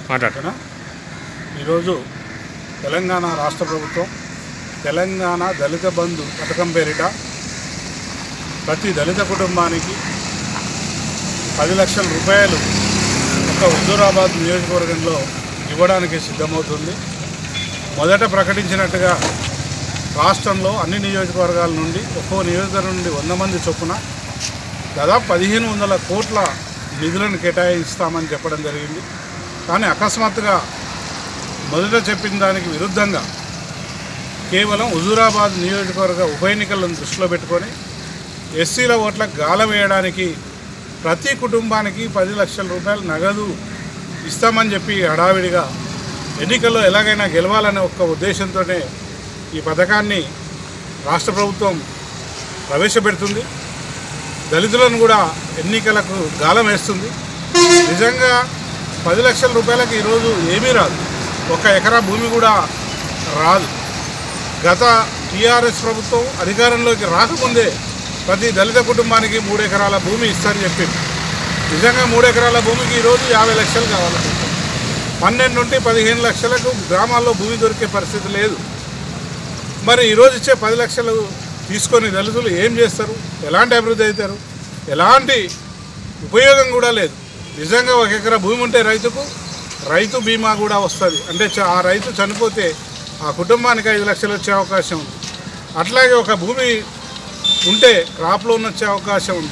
మాట్లాడు ఓకేనా ఈరోజు తెలంగాణ రాష్ట్ర ప్రభుత్వం తెలంగాణ దళిత బంధు పథకం పేరిట ప్రతి దళిత కుటుంబానికి పది లక్షల రూపాయలు ఒక హుజూరాబాద్ నియోజకవర్గంలో ఇవ్వడానికి సిద్ధమవుతుంది మొదట ప్రకటించినట్టుగా రాష్ట్రంలో అన్ని నియోజకవర్గాల నుండి ఒక్కో నియోజకవర్గం నుండి వంద మంది చొప్పున దాదాపు పదిహేను వందల కోట్ల నిధులను కేటాయిస్తామని చెప్పడం జరిగింది కానీ అకస్మాత్తుగా మొదట చెప్పిన దానికి విరుద్ధంగా కేవలం హుజూరాబాద్ నియోజకవర్గ ఉప ఎన్నికలను దృష్టిలో పెట్టుకొని ఎస్సీల ఓట్లకు గాలం వేయడానికి ప్రతి కుటుంబానికి పది లక్షల రూపాయలు నగదు ఇస్తామని చెప్పి హడావిడిగా ఎన్నికల్లో ఎలాగైనా గెలవాలనే ఒక్క ఉద్దేశంతోనే ఈ పథకాన్ని రాష్ట్ర ప్రభుత్వం ప్రవేశపెడుతుంది దళితులను కూడా ఎన్నికలకు గాలం వేస్తుంది నిజంగా పది లక్షల రూపాయలకు ఈరోజు ఏమీ రాదు ఒక ఎకరా భూమి కూడా రాదు గత టీఆర్ఎస్ ప్రభుత్వం అధికారంలోకి రాకముందే ప్రతి దళిత కుటుంబానికి మూడు ఎకరాల భూమి ఇస్తారని చెప్పింది నిజంగా మూడు ఎకరాల భూమికి ఈరోజు యాభై లక్షలు కావాలనుకుంటాం పన్నెండు నుండి పదిహేను లక్షలకు గ్రామాల్లో భూమి దొరికే పరిస్థితి లేదు మరి ఈరోజు ఇచ్చే పది లక్షలు తీసుకొని దళితులు ఏం చేస్తారు ఎలాంటి అభివృద్ధి అవుతారు ఎలాంటి ఉపయోగం కూడా లేదు నిజంగా ఒక ఎకరా భూమి ఉంటే రైతుకు రైతు బీమా కూడా వస్తుంది అంటే చ- ఆ రైతు చనిపోతే ఆ కుటుంబానికి ఐదు లక్షలు వచ్చే అవకాశం ఉంది అట్లాగే ఒక భూమి ఉంటే క్రాప్ లోన్ వచ్చే అవకాశం ఉంది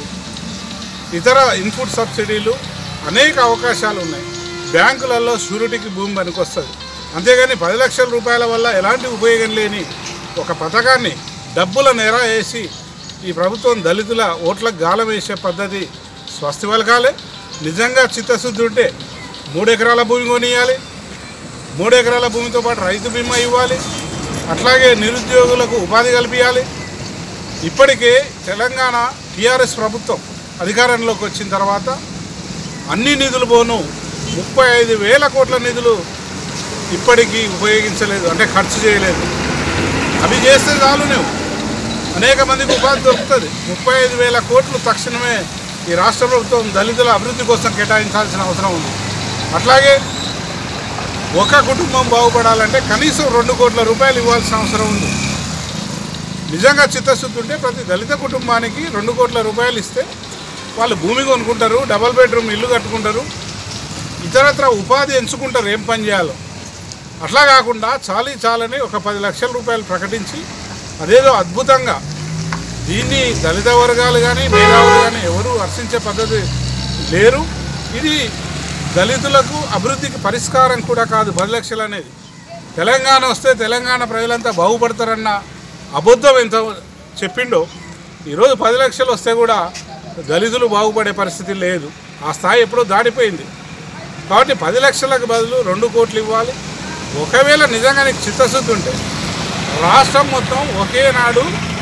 ఇతర ఇన్పుట్ సబ్సిడీలు అనేక అవకాశాలు ఉన్నాయి బ్యాంకులలో షూరిటీకి భూమి పనికొస్తుంది అంతేగాని పది లక్షల రూపాయల వల్ల ఎలాంటి ఉపయోగం లేని ఒక పథకాన్ని డబ్బుల నెర వేసి ఈ ప్రభుత్వం దళితుల ఓట్లకు గాలం వేసే పద్ధతి స్వస్తి పలకాలే నిజంగా చిత్తశుద్ధి ఉంటే మూడు ఎకరాల భూమి కొనియాలి మూడు ఎకరాల భూమితో పాటు రైతు బీమా ఇవ్వాలి అట్లాగే నిరుద్యోగులకు ఉపాధి కల్పించాలి ఇప్పటికే తెలంగాణ టీఆర్ఎస్ ప్రభుత్వం అధికారంలోకి వచ్చిన తర్వాత అన్ని నిధులు పోను ముప్పై ఐదు వేల కోట్ల నిధులు ఇప్పటికీ ఉపయోగించలేదు అంటే ఖర్చు చేయలేదు అవి చేస్తే చాలు నువ్వు అనేక మందికి ఉపాధి దొరుకుతుంది ముప్పై ఐదు వేల కోట్లు తక్షణమే ఈ రాష్ట్ర ప్రభుత్వం దళితుల అభివృద్ధి కోసం కేటాయించాల్సిన అవసరం ఉంది అట్లాగే ఒక కుటుంబం బాగుపడాలంటే కనీసం రెండు కోట్ల రూపాయలు ఇవ్వాల్సిన అవసరం ఉంది నిజంగా చిత్తశుద్ధి ఉంటే ప్రతి దళిత కుటుంబానికి రెండు కోట్ల రూపాయలు ఇస్తే వాళ్ళు భూమి కొనుక్కుంటారు డబల్ బెడ్రూమ్ ఇల్లు కట్టుకుంటారు ఇతరత్ర ఉపాధి ఎంచుకుంటారు ఏం పని చేయాలో అట్లా కాకుండా చాలీ చాలని ఒక పది లక్షల రూపాయలు ప్రకటించి అదేదో అద్భుతంగా దీన్ని దళిత వర్గాలు కానీ మేధావులు కానీ ఎవరు హర్షించే పద్ధతి లేరు ఇది దళితులకు అభివృద్ధికి పరిష్కారం కూడా కాదు పది లక్షలు అనేది తెలంగాణ వస్తే తెలంగాణ ప్రజలంతా బాగుపడతారన్న అబద్ధం ఎంత చెప్పిండో ఈరోజు పది లక్షలు వస్తే కూడా దళితులు బాగుపడే పరిస్థితి లేదు ఆ స్థాయి ఎప్పుడో దాటిపోయింది కాబట్టి పది లక్షలకు బదులు రెండు కోట్లు ఇవ్వాలి ఒకవేళ నిజంగా నీకు చిత్తశుద్ధి ఉంటే రాష్ట్రం మొత్తం ఒకే నాడు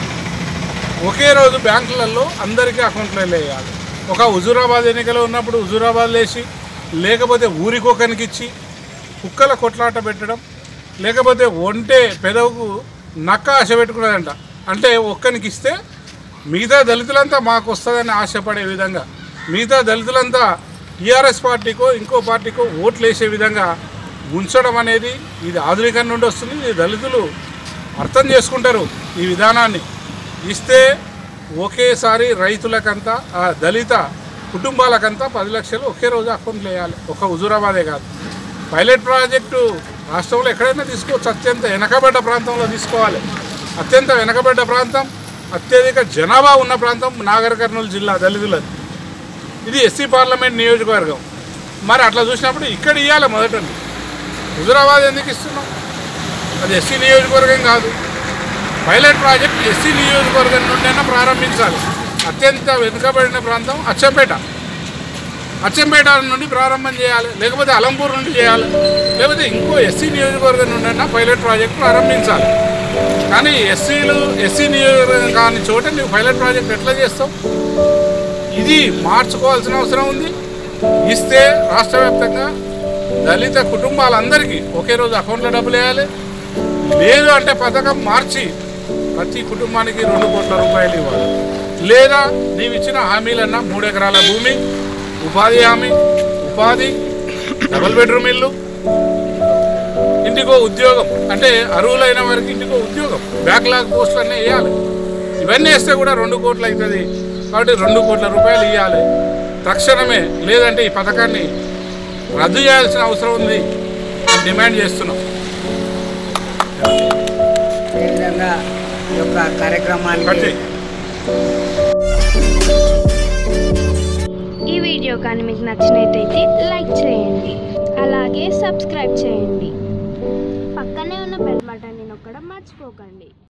ఒకే రోజు బ్యాంకులలో అందరికీ అకౌంట్లో వేయాలి ఒక హుజూరాబాద్ ఎన్నికలు ఉన్నప్పుడు హుజూరాబాద్ లేచి లేకపోతే ఊరికొకనికి ఇచ్చి కుక్కల కొట్లాట పెట్టడం లేకపోతే ఒంటే పెదవుకు నక్క ఆశ పెట్టుకున్నదంట అంటే ఒక్కనికి ఇస్తే మిగతా దళితులంతా మాకు వస్తుందని ఆశపడే విధంగా మిగతా దళితులంతా టీఆర్ఎస్ పార్టీకో ఇంకో పార్టీకో ఓట్లు వేసే విధంగా ఉంచడం అనేది ఇది ఆధునికం నుండి వస్తుంది ఇది దళితులు అర్థం చేసుకుంటారు ఈ విధానాన్ని ఇస్తే ఒకేసారి రైతులకంతా ఆ దళిత కుటుంబాలకంతా పది లక్షలు ఒకే రోజు అకౌంట్లు వేయాలి ఒక హుజూరాబాదే కాదు పైలట్ ప్రాజెక్టు రాష్ట్రంలో ఎక్కడైనా తీసుకోవచ్చు అత్యంత వెనకబడ్డ ప్రాంతంలో తీసుకోవాలి అత్యంత వెనకబడ్డ ప్రాంతం అత్యధిక జనాభా ఉన్న ప్రాంతం నాగర్ కర్నూలు జిల్లా దళితులది ఇది ఎస్సీ పార్లమెంట్ నియోజకవర్గం మరి అట్లా చూసినప్పుడు ఇక్కడ ఇవ్వాలి మొదట హుజురాబాద్ ఎందుకు ఇస్తున్నాం అది ఎస్సీ నియోజకవర్గం కాదు పైలట్ ప్రాజెక్ట్ ఎస్సీ నియోజకవర్గం నుండైనా ప్రారంభించాలి అత్యంత వెనుకబడిన ప్రాంతం అచ్చంపేట అచ్చంపేట నుండి ప్రారంభం చేయాలి లేకపోతే అలంపూర్ నుండి చేయాలి లేకపోతే ఇంకో ఎస్సీ నియోజకవర్గం నుండైనా పైలట్ ప్రాజెక్ట్ ప్రారంభించాలి కానీ ఎస్సీలు ఎస్సీ నియోజకవర్గం కాని చోట నువ్వు పైలట్ ప్రాజెక్ట్ ఎట్లా చేస్తావు ఇది మార్చుకోవాల్సిన అవసరం ఉంది ఇస్తే రాష్ట్ర వ్యాప్తంగా దళిత కుటుంబాలందరికీ ఒకే రోజు అకౌంట్లో డబ్బులు వేయాలి లేదు అంటే పథకం మార్చి ప్రతి కుటుంబానికి రెండు కోట్ల రూపాయలు ఇవ్వాలి లేదా నీవు ఇచ్చిన హామీలన్నా మూడు ఎకరాల భూమి ఉపాధి హామీ ఉపాధి డబుల్ బెడ్రూమ్ ఇల్లు ఇంటికో ఉద్యోగం అంటే అర్హులైన వారికి ఇంటికో ఉద్యోగం బ్యాక్లాగ్ పోస్టులు అన్నీ వేయాలి ఇవన్నీ వేస్తే కూడా రెండు కోట్లు అవుతుంది కాబట్టి రెండు కోట్ల రూపాయలు ఇవ్వాలి తక్షణమే లేదంటే ఈ పథకాన్ని రద్దు చేయాల్సిన అవసరం ఉంది అని డిమాండ్ చేస్తున్నాం అదేవిధంగా ఈ యొక్క కట్ కార్యక్రమానికి చేయి. ఈ వీడియో కానీ మీకు నచ్చినట్టయితే లైక్ చేయండి అలాగే సబ్స్క్రైబ్ చేయండి పక్కనే ఉన్న బెల్ బటన్ని నొక్కడం మర్చిపోకండి